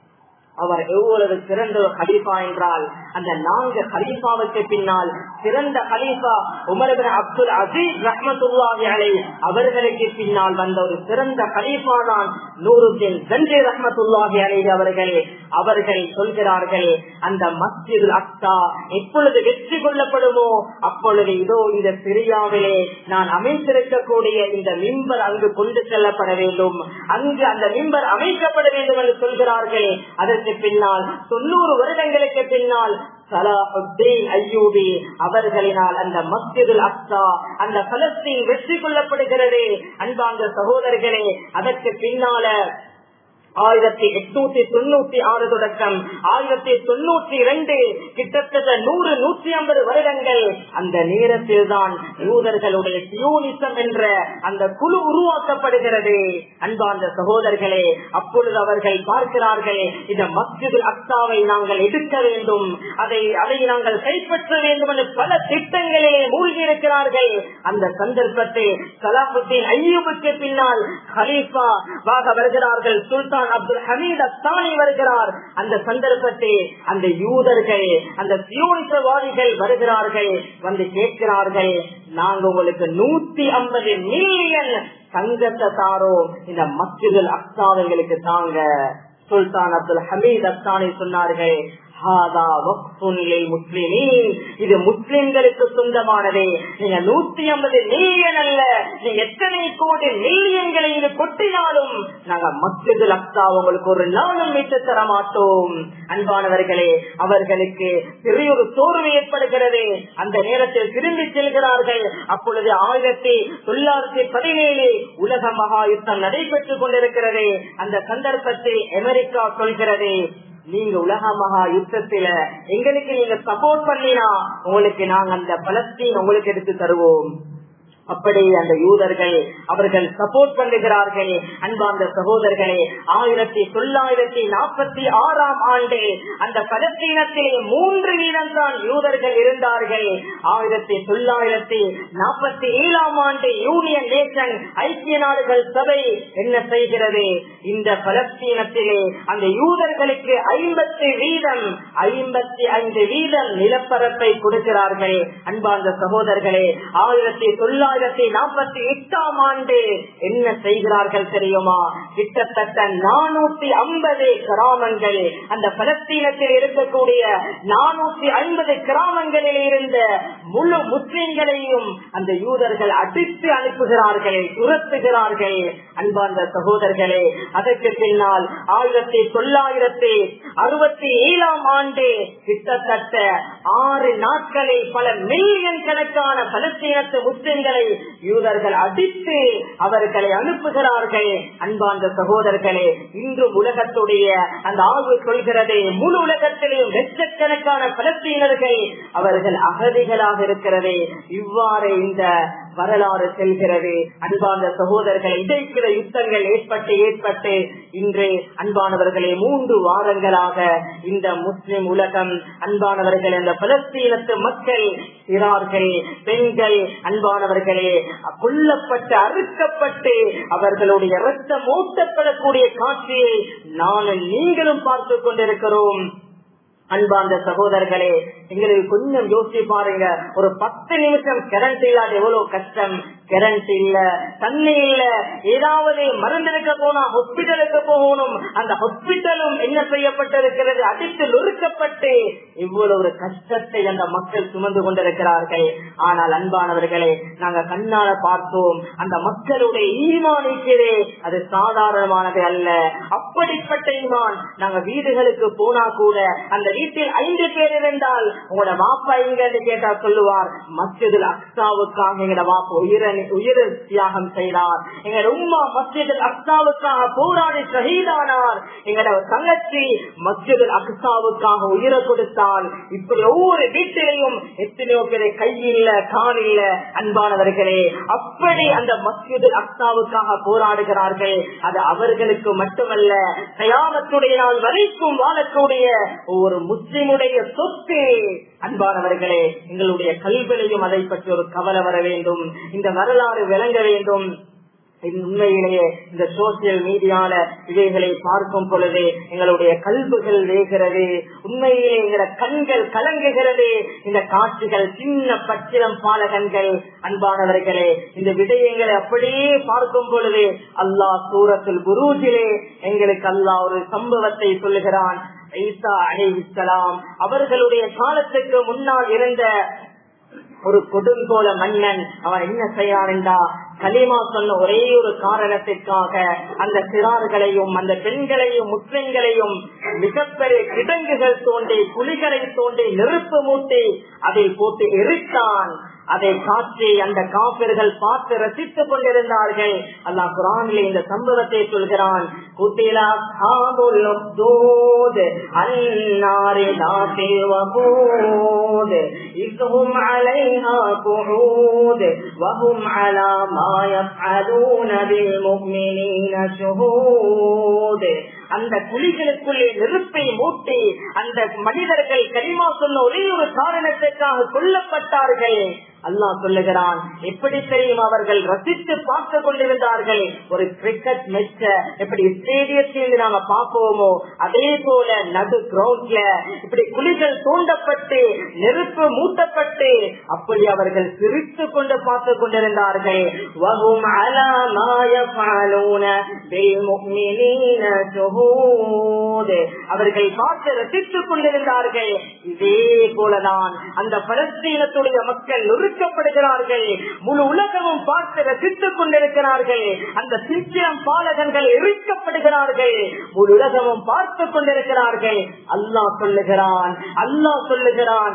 அவர் எவ்வளவு சிறந்த ஒரு ஹலீஃபா என்றால் அந்த நான்கு ஹலீஃபாவுக்கு பின்னால் சிறந்த ஹலீஃபா உமரபின் அப்துல் அசீஸ் ரஹமத்துல்லாஹி அலை அவர்களுக்கு பின்னால் வந்த ஒரு சிறந்த ஹலீஃபா தான் நூறுத்தின் கஞ்சே ரஹமத்துல்லாஹி அலை அவர்கள் அவர்கள் சொல்கிறார்கள் அந்த மஸ்ஜித் அக்தா எப்பொழுது வெற்றி கொள்ளப்படுமோ அப்பொழுது இதோ இந்த சிரியாவிலே நான் அமைத்திருக்கக்கூடிய இந்த மிம்பர் அங்கு கொண்டு செல்லப்பட வேண்டும் அங்கு அந்த மிம்பர் அமைக்கப்பட வேண்டும் என்று சொல்கிறார்கள் அதற்கு பின்னால் தொண்ணூறு வருடங்களுக்கு பின்னால் சலாஹுத்தீன் ஐயூபி அவர்களினால் அந்த மஸ்ஜிதுல் அக்ஸா அந்த பலஸ்தீன் வெற்றி கொள்ளப்படுகிறது அன்பாங்க சகோதரர்களே அதற்கு பின்னால ஆயிரத்தி எட்நூத்தி தொண்ணூத்தி ஆறு தொடக்கம் ஆயிரத்தி தொண்ணூத்தி இரண்டு கிட்டத்தட்ட நூறு நூற்றி ஐம்பது வருடங்கள் அந்த நேரத்தில் தான் யூதர்களுடைய சியோனிசம் என்ற அந்த குழு உருவாக்கப்படுகிறது அன்பார்ந்த சகோதரர்களே அப்பொழுது அவர்கள் பார்க்கிறார்கள் இந்த மஸ்ஜிது அக்சாவை நாங்கள் எடுக்க வேண்டும் அதை அதை நாங்கள் கைப்பற்ற வேண்டும் என்று பல திட்டங்களிலே மூழ்கி இருக்கிறார்கள் அந்த சந்தர்ப்பத்தில் சலாபுத்தீன் ஐயூபுக்கு பின்னால் ஹலீஃபா வாக வருகிறார்கள் சுல்தான் சுல்தான் அப்துல் ஹமீத் அஸ்தானி வருகிறார் அந்த சந்தர்ப்பத்தில் அந்த யூதர்கள் அந்த சியோனிசவாதிகள் வருகிறார்கள் வந்து கேட்கிறார்கள் நாங்க உங்களுக்கு நூத்தி ஐம்பது மில்லியன் தங்கத்தை தாரோ இந்த மஸ்ஜிதுல் அக்சாவைகளுக்கு தாங்க சுல்தான் அப்துல் ஹமீத் அஸ்தானி சொன்னார்கள் இது முஸ்லிம்களுக்கு சொந்தமானது நீங்க நூத்தி ஐம்பது மில்லியன் அல்ல நீங்க எத்தனை கோடி மில்லியன்களை இது கொட்டினாலும் நாங்க மஸ்ஜிது அக்ஸா உங்களுக்கு ஒரு நாளும் மீட்டு தர மாட்டோம் அன்பானவர்களே அவர்களுக்கு பெரிய ஒரு சோர்வு ஏற்படுகிறது அந்த நேரத்தில் திரும்பி செல்கிறார்கள் அப்பொழுது ஆயிரத்தி தொள்ளாயிரத்தி பதினேழு உலக மகா யுத்தம் நடைபெற்றுக் கொண்டிருக்கிறது அந்த சந்தர்ப்பத்தில் அமெரிக்கா சொல்கிறது நீங்க உலக மகா யுத்தத்தில எங்களுக்கு நீங்க சப்போர்ட் பண்ணினா உங்களுக்கு நாங்க அந்த பலஸ்தீன் உங்களுக்கு எடுத்து தருவோம் அப்படி அந்த யூதர்கள் அவர்கள் சப்போர்ட் பண்ணுகிறார்கள் அன்பார்ந்த சகோதரர்களே ஆயிரத்தி தொள்ளாயிரத்தி நாற்பத்தி ஆறாம் ஆண்டு அந்த பலஸ்தீனத்திலே மூன்று வீதம் தான் யூதர்கள் இருந்தார்கள் ஆயிரத்தி தொள்ளாயிரத்தி நாற்பத்தி ஏழாம் ஆண்டு யூனியன் நேஷன் ஐக்கிய நாடுகள் சபை என்ன செய்கிறது இந்த பலஸ்தீனத்திலே அந்த யூதர்களுக்கு ஐம்பத்தி வீதம் ஐம்பத்தி ஐந்து வீதம் நிலப்பரப்பை கொடுக்கிறார்கள் அன்பார்ந்த சகோதரர்களே ஆயிரத்தி தொள்ளாயிரத்தி தொள்ளாயிரத்தி நாற்பத்தி எட்டாம் ஆண்டு என்ன செய்கிறார்கள் தெரியுமா கிட்டத்தட்ட நானூத்தி ஐம்பது கிராமங்கள் அந்த பலஸ்தீனத்தில் இருக்கக்கூடிய நானூத்தி ஐம்பது கிராமங்களில் இருந்த முழு முஸ்லிம்களையும் அந்த யூதர்கள் அடித்து அனுப்புகிறார்கள் துரத்துகிறார்கள் அன்பார்ந்த சகோதரர்களே அதற்கு பின்னால் ஆயிரத்தி தொள்ளாயிரத்தி அறுபத்தி ஏழாம் ஆண்டு கிட்டத்தட்ட ஆறு நாட்களில் பல மில்லியன் கணக்கான பலஸ்தீனத்து முஸ்லிம்களை யூதர்கள் அடித்து அவர்களை அனுப்புகிறார்கள் அன்பார்ந்த சகோதரர்களே இன்று உலகத்துடைய அந்த ஆய்வு சொல்கிறது முழு உலகத்திலேயும் லட்சக்கணக்கான பலஸ்தீனர்கள் அவர்கள் அகதிகளாக இருக்கிறது இவ்வாறு இந்த வரலாறு செல்கிறது அன்பார்ந்த சகோதரர்கள் இடைக்கிற யுத்தங்கள் ஏற்பட்டு ஏற்பட்டு இன்று அன்பானவர்களே மூன்று வாரங்களாக இந்த முஸ்லிம் உலகம் அன்பானவர்கள் இந்த பலஸ்தீனத்து மக்கள் சிறார்கள் பெண்கள் அன்பானவர்களே கொல்லப்பட்டு அறுக்கப்பட்டு அவர்களுடைய ரத்தம் ஊட்டப்படக்கூடிய காட்சியை நானும் நீங்களும் பார்த்து கொண்டிருக்கிறோம் அன்பார்ந்த சகோதரர்களே எங்களுக்கு கொஞ்சம் யோசிச்சு பாருங்க ஒரு பத்து நிமிஷம் கரண்ட் இல்லாத எவ்வளவு கஷ்டம் கரண்ட் இல்ல தண்ணி இல்ல ஏதாவது மருந்தெடுக்க போனா ஹாஸ்பிட்டலுக்கு போகணும் அந்த ஹாஸ்பிட்டலும் என்ன செய்யப்பட்டிருக்கிறது அடித்து நொறுக்கப்பட்டு இவ்வளவு ஒரு கஷ்டத்தை அந்த மக்கள் சுமந்து கொண்டிருக்கிறார்கள் ஆனால் அன்பானவர்களே நாங்க கண்ணால பார்த்தோம் அந்த மக்களுடைய ஈமான் இருக்கிறே அது சாதாரணமானது அல்ல அப்படிப்பட்ட ஈமான் நாங்க வீடுகளுக்கு போனா கூட அந்த வீட்டில் ஐந்து பேர் இருந்தால் உங்களோட வாப்பா எங்கன்னு கேட்டா சொல்லுவார் மஸ்ஜிதில் அக்சாவுக்காக எங்களோட வாப்பா உயிர உயிர் தியாகம் செய்தார் எங்களோட உம்மா மஸ்ஜிதில் அக்சாவுக்காக போராடி ஷஹீதானார் எங்களோட தங்கச்சி மஸ்ஜிதில் அக்சாவுக்காக உயிரை கொடுத்தால் இப்படி ஒவ்வொரு வீட்டிலையும் எத்தனையோ பேரை கை இல்ல கால் இல்ல அன்பானவர்களே அப்படி அந்த மஸ்ஜிதில் அக்சாவுக்காக போராடுகிறார்கள் அது அவர்களுக்கு மட்டுமல்ல தயாமத்துடைய நாள் வரைக்கும் வாழக்கூடிய ஒவ்வொரு முஸ்லிமுடைய சொத்து அன்பானவர்களே எங்களுடைய கல்விலையும் அதை பற்றி ஒரு கவலை வர வேண்டும் இந்த வரலாறு விளங்க வேண்டும் உண்மையிலேயே இந்த சோசியல் மீடியால இவைகளை பார்க்கும் பொழுது எங்களுடைய கல்புகள் வேகிறது உண்மையிலே எங்களோட கண்கள் கலங்குகிறது இந்த காட்சிகள் சின்ன பச்சிலம் பாலகன்கள் அன்பானவர்களே இந்த விடயங்களை அப்படியே பார்க்கும் பொழுது அல்லாஹ் சூரத்தில் குருஜிலே எங்களுக்கு அல்லாஹ் ஒரு சம்பவத்தை சொல்லுகிறான் ஈசா அலிஸ்லாம் அவர்களுடைய காலத்துக்கு முன்னால் இருந்த ஒரு கொடுங்கோல மன்னன் அவன் என்ன செய்யான்டா கலிமா சொன்ன ஒரே ஒரு காரணத்திற்காக அந்த சிறார்களையும் அந்த பெண்களையும் முஸ்லிம்களையும் மிகப்பெரிய கிடங்குகள் தோண்டி குழிகளை தோண்டி நெருப்பு மூட்டி அதில் போட்டு எரித்தான் அதை காட்சி அந்த காப்பிர்கள் பார்த்து ரசித்துக் கொண்டிருந்தார்கள் அல்லா குரானிலே இந்த சம்பவத்தை சொல்கிறான் குட்டிலா அன்னாரி நாட்டில் வபூத் இக்கும் அலைஹா குஹூத் வஹும் அலா மா யஃஅலூன பில் முஃமினீன ஷுஹூத் அந்த குழிகளுக்குள்ளே நெருப்பை மூட்டி அந்த மனிதர்கள் கரிமா சொன்ன ஒரே ஒரு காரணத்திற்காக கொல்லப்பட்டார்கள் அல்லாஹ் சொல்லுகிறான் எப்படி தெரியும் அவர்கள் ரசித்து பார்த்து கொண்டிருந்தார்கள் ஒரு கிரிக்கெட் மேட்ச எப்படி ஸ்டேடியத்தில் நாங்க பார்ப்போமோ அதே போல நடு கிரவுண்ட்ல இப்படி குழிகள் தூண்டப்பட்டு நெருப்பு மூட்டப்பட்டு அப்படி அவர்கள் சிரித்து கொண்டு பார்த்து கொண்டிருந்தார்கள் வகும் அவர்கள் பார்த்து ரசித்துக் கொண்டிருந்தார்கள் இதே போலதான் அந்த பலஸ்தீனத்துடைய மக்கள் நொறுக்கப்படுகிறார்கள் முழு உலகமும் பார்த்து ரசித்துக் கொண்டிருக்கிறார்கள் அந்த சித்திரம் பாலகங்கள் எரிக்கப்படுகிறார்கள் முழு உலகமும் பார்த்து கொண்டிருக்கிறார்கள் அல்லாஹ் சொல்லுகிறான் அல்லாஹ் சொல்லுகிறான்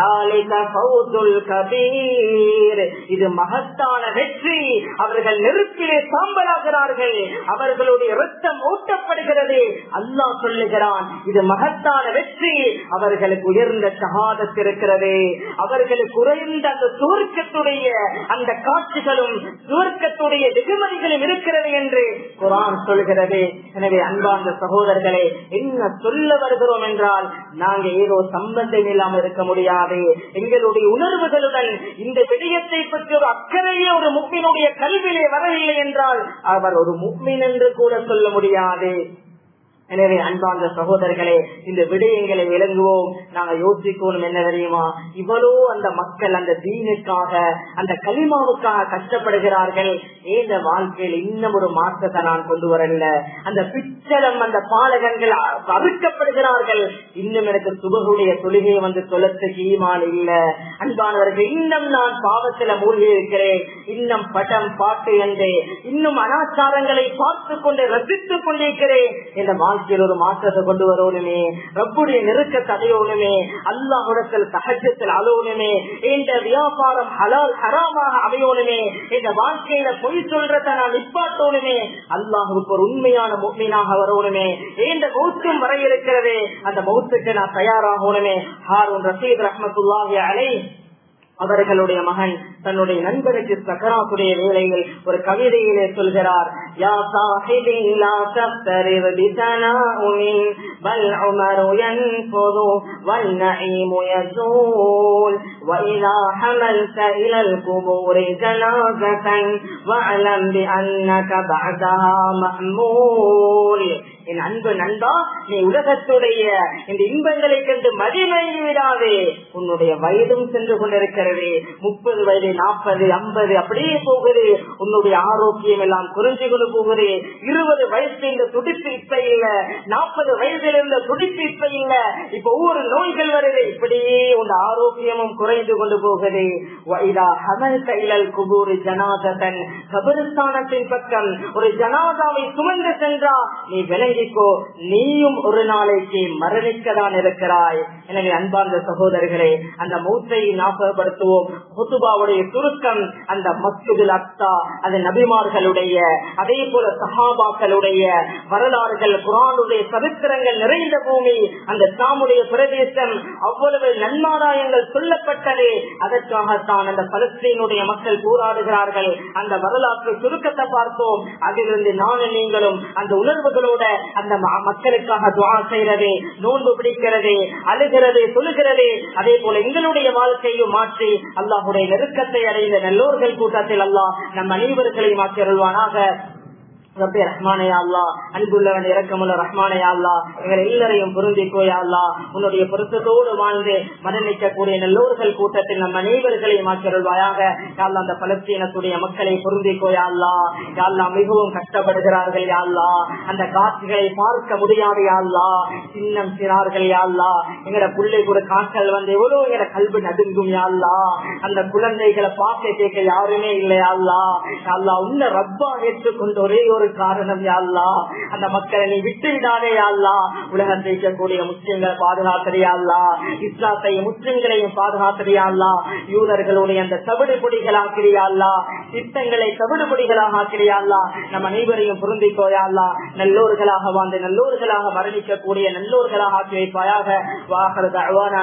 இது மகத்தான வெற்றி அவர்கள் நெருப்பிலே சாம்பலாகிறார்கள் அவர்களுடைய ரத்தம் ஊட்டப்படுகிறது அல்லாஹ் சொல்லுகிறான் இது மகத்தான வெற்றி அவர்களுக்கு உயர்ந்த சகாதத் இருக்கிறது அவர்களுக்கு குறைந்த அந்த சுவர்க்கத்துடைய அந்த காட்சிகளும் சுவர்க்கத்துடைய வெகுமதிகளும் இருக்கிறது என்று குரான் சொல்கிறது எனவே அன்பார்ந்த சகோதரர்களே என்ன சொல்ல வருகிறோம் என்றால் நாங்க ஏதோ சம்பந்தம் இல்லாமல் இருக்க முடியாது எங்களுடைய உணர்வுகளுடன் இந்த விடயத்தை பற்றி ஒரு அக்கறையே ஒரு முக்மினுடைய கல்வியிலே வரவில்லை என்றால் அவர் ஒரு முக்மின் என்று கூட சொல்ல முடியாது எனவே அன்பார்ந்த சகோதரர்களே இந்த விடயங்களை விளங்குவோம் நாங்க யோசிக்கணும் என்ன தெரியுமா இவ்வளோ அந்த மக்கள் அந்த தீனுக்காக அந்த களிமாவுக்காக கஷ்டப்படுகிறார்கள் ஏந்த வாழ்க்கையில் இன்னும் ஒரு மாற்றத்தை நான் கொண்டு வரல அந்த பிச்சளம் அந்த பாலகங்கள் அறுக்கப்படுகிறார்கள் இன்னும் எனக்கு சுபகுடைய தொழுகை வந்து தொலத்துக்கு ஈமான் இல்ல அன்பானவர்கள் இன்னும் நான் பாவத்துல மூழ்கி இருக்கிறேன் இன்னும் பட்டம் பாட்டு என்று இன்னும் அனாச்சாரங்களை பார்த்து கொண்டு ரசித்துக் கொண்டிருக்கிறேன் என்ற வாழ்க்கையில் ஒரு மாற்றத்தை கொண்டு வரணுமே ரப்புடைய நெருக்கத்தை அடையணுமே அல்லாஹுடத்தில் சகஜத்தில் அழுவணுமே இந்த வியாபாரம் ஹலால் ஹராமாக அமையணுமே இந்த வாழ்க்கையில பொய் சொல்றத நான் நிப்பாட்டணுமே அல்லாஹுக்கு ஒரு உண்மையான முக்மீனாக வரணுமே இந்த மௌத்தும் வர இருக்கிறதே அந்த மௌத்துக்கு நான் தயாராகணுமே ஹாரூன் ரசீத் ரஹமத்துல்லாஹி அலை அவர்களுடைய மகன் தன்னுடைய நண்பனுக்கு சக்கராத்துடைய வேலையில் ஒரு கவிதையிலே சொல்கிறார் யா சாஹிபி லா தஃப்தரிர் பிதனாஉமின் பல் உமரு யன்ஃபுது வல் நஈமு யஸூல் وإذا حملت إلى القبور جنازة واعلم بأنك بعدها محمول என் அன்பு நண்பா நீ உலகத்துடைய இந்த இன்பங்களை கண்டு மதிமயங்கி விடாதே உன்னுடைய வயதும் சென்று கொண்டிருக்கிறது முப்பது வயது நாற்பது ஐம்பது அப்படியே போகுது உன்னுடைய ஆரோக்கியம் எல்லாம் குறைஞ்சு கொண்டு போகுது இருபது வயசு இந்த துடிப்பு இப்ப இல்ல நாற்பது வயசுல இருந்த துடிப்பு இப்ப இல்ல இப்ப ஒவ்வொரு நோய்கள் வருது இப்படியே உன் ஆரோக்கியமும் குறைந்து கொண்டு போகுது குபூரி ஜனாதன் கபரிஸ்தானத்தின் பக்கம் ஒரு ஜனாதாவை சுமந்து சென்றா நீ விளங்கிக்கோ நீயும் ஒரு நாளைக்கு மரணிக்கதான் இருக்கிறாய் எனவே அன்பார்ந்த சகோதரர்களே அந்த மூச்சை ஞாபகப்படுத்துவோம் ஹுத்துபாவுடைய சுருக்கம் அந்த மஸ்துதில் அக்தா அது நபிமார்களுடைய அதே போல சஹாபாக்களுடைய வரலாறுகள் குரானுடைய சரித்திரங்கள் நிறைந்த பூமி அந்த தாமுடைய பிரதேசம் அவ்வளவு நன்மாராயங்கள் சொல்லப்பட்டது அதற்காகத்தான் அந்த பலஸ்தீனுடைய மக்கள் போராடுகிறார்கள் அந்த வரலாற்று சுருக்கத்தை பார்த்தோம் அதிலிருந்து நானும் நீங்களும் அந்த உணர்வுகளோட அந்த மக்களுக்காக துவா செய்யறது நோன்பு பிடிக்கிறது அழுகிறது சொல்லுகிறது அதே போல எங்களுடைய வாழ்க்கையும் மாற்றி அல்லாஹுடைய நெருக்கத்தை அடைந்த நல்லோர்கள் கூட்டத்தில் அல்லாஹ் நம் அனைவர்களையும் மாற்றியருள்வானாக ரப்பே ரஹ்மானையா அல்லா அன்புள்ளவன் இறக்கமுள்ள ரஹ்மானையா அல்லா எங்கள் எல்லாரையும் பொருந்திக்கோயா அல்லா உன்னுடைய பொருத்தத்தோடு வாழ்ந்து மரணிக்கக்கூடிய நல்லோர்கள் கூட்டத்தில் நம் அனைவர்களையும் மாற்றியருள்வாயாக யாழ்லா அந்த பலஸ்தீனத்துடைய மக்களை பொருந்திக்கோயா அல்லா யாழ்லா மிகவும் கஷ்டப்படுகிறார்கள் யாழ்லா அந்த காட்சிகளை பார்க்க முடியாது யாழ்லா சின்னம் சிறார்கள் யாழ்லா எங்கட பிள்ளை கூட காய்ச்சல் வந்து எவ்வளவு எங்கட கல்வி நடுங்கும் யாழ்லா அந்த குழந்தைகளை பார்க்க கேட்க யாருமே இல்லையாள்லா யாழ்லா உன்ன ரப்பா ஏற்றுக்கொண்ட ஒரே ஒரு காரணம் யாழ்லா அந்த மக்களை நீ விட்டு விடாதே யாழ்லா உலகத்தை இருக்கக்கூடிய முஸ்லிம்களை பாதுகாத்தறியாள்லா இஸ்லாத்தையும் முஸ்லிம்களையும் பாதுகாத்தறியாள்லா யூதர்களுடைய அந்த தவிடு பொடிகளாக்கிறியாள்லா சித்தங்களை தவிடு பொடிகளாக ஆக்கிறியாள்லா நம் அனைவரையும் பொருந்திக்கோயாள்லா நல்லோர்களாக வாழ்ந்து நல்லோர்களாக மரணிக்கக்கூடிய நல்லோர்களாக ஆக்கி வைப்பாயாக வாகர